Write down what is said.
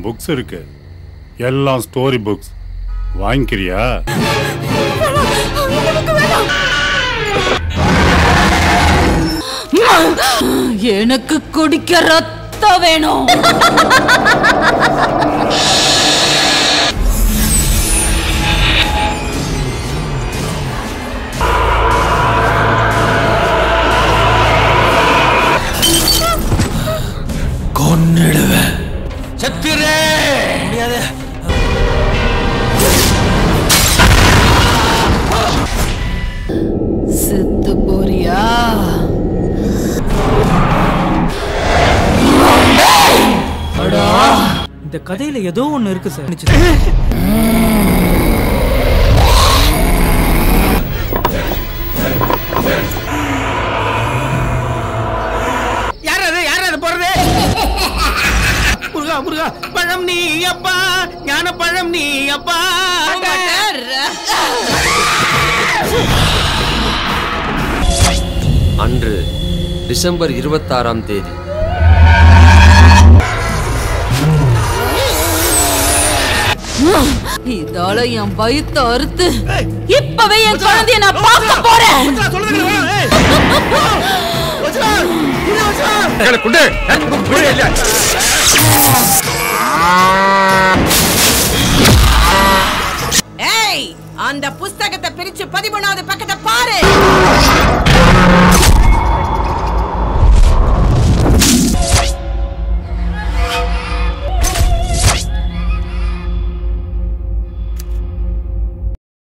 books இருக்கு எல்லாம் story books வாங்கிக்கிறியா எனக்கு குடிக்க ரத்தம் வேணும் கொன்னிடுவேன் சத்திரே முடியாது செத்து போறியா இந்த கதையில ஏதோ ஒண்ணு இருக்கு சார் யார் அது யார் அது போறது முருகா முருகா பழம் நீ அப்பா ஞான பழம் நீ அப்பா அன்று டிசம்பர் இருபத்தாறாம் தேதி இதால என் வயித்த அறுத்து இப்பவே என் குழந்தைய நான் பார்க்க போறேன் ஏய் அந்த புஸ்தகத்தை பிரிச்சு பதிமூணாவது பக்கத்தை பாரு